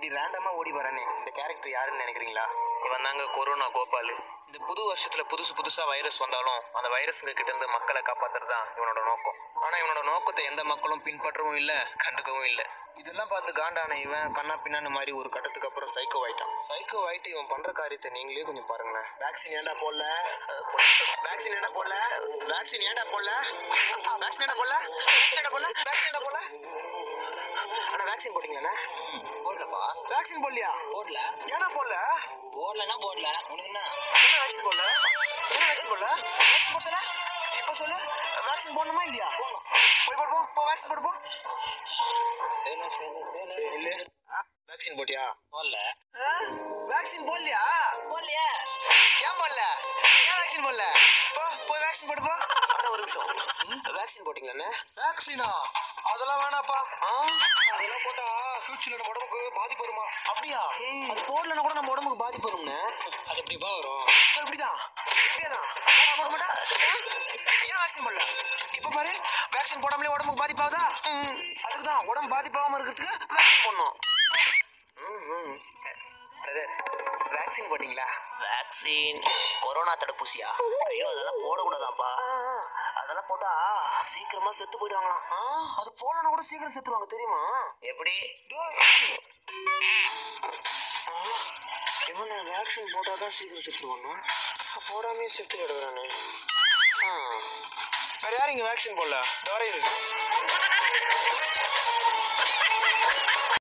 இப்படி ரேண்டமா ஓடி வரானே இந்த கேரக்டர் யாருன்னு நினைக்கிறீங்களா இவன் தாங்க கொரோனா கோபால் இந்த புது வருஷத்துல புதுசு புதுசா வைரஸ் வந்தாலும் அந்த வைரஸுங்க கிட்ட இருந்து மக்களை காப்பாத்துறது தான் இவனோட நோக்கம் ஆனா இவனோட நோக்கத்தை எந்த மக்களும் பின்பற்றவும் இல்ல கண்டுக்கவும் இல்ல இதெல்லாம் பார்த்து காண்டான இவன் கண்ணா பின்னான்னு மாதிரி ஒரு கட்டத்துக்கு அப்புறம் சைக்கோ ஆயிட்டான் சைக்கோ ஆயிட்டு இவன் பண்ற காரியத்தை நீங்களே கொஞ்சம் பாருங்களேன் வேக்சின் ஏன்டா போடல வேக்சின் ஏன்டா போடல வேக்சின் ஏன்டா போடல வேக்சின் ஏன்டா போடல வேக்சின் ஏன்டா போடல வேக்சின் ஏன்டா போடல அண்ணா வேக்சின் போட்டீங்களாண்ணா போடலப்பா வேக்சின் போடலையா போடல ஏன்னா போடல போடலன்னா போடல உனக்கு என்ன என்ன வேக்சின் போடல என்ன வேக்சின் போடல வேக்சின் போடல இப்போ சொல்லு வேக்சின் போடணுமா இல்லையா போய் போடு போ போ வேக்சின் போடு போ சேல சேல சேல இல்ல வேக்சின் போட்டியா போடல வேக்சின் போடலையா போடலையா ஏன் போடல ஏன் வேக்சின் போடல போ போய் வேக்சின் போடு போ அண்ணா ஒரு நிமிஷம் வேக்சின் போட்டீங்களாண்ணே வேக்சினா அதெல்லாம் வேணாப்பா அதெல்லாம் போட்டா ஃபியூச்சர்ல நம்ம உடம்புக்கு பாதிப்பு வருமா அப்படியா அது போடலன்னா கூட நம்ம உடம்புக்கு பாதிப்பு வரும்னே அது எப்படிப்பா வரும் அது இப்படிதான் இப்படியேதான் போட மாட்டா ஏன் வேக்சின் போடல இப்ப பாரு வேக்சின் போடாமலே உடம்புக்கு பாதிப்பாகுதா அதுக்கு தான் உடம்பு பாதிப்பாகாம இருக்கிறதுக்கு வேக்சின் போடணும் பிரதர் வேக்சின் போட்டீங்களா வேக்சின் கொரோனா தடுப்பூசியா ஐயோ அதெல்லாம் போடக்கூடாதாப்பா ஆ, ஆ, அதெல்லாம் போட்டா சீக்கிரமா செத்து போயிடுவாங்களாம் ஆ, அது போலனா கூட சீக்கிரம் செத்துருவாங்க தெரியுமா எப்படி இவன் வேக்சின் போட்டாதான் சீக்கிரம் செத்துருவானா போடாமே செத்து கிடக்குறானே வேற யாரும் இங்க வேக்சின் போடல தவறை இருக்கு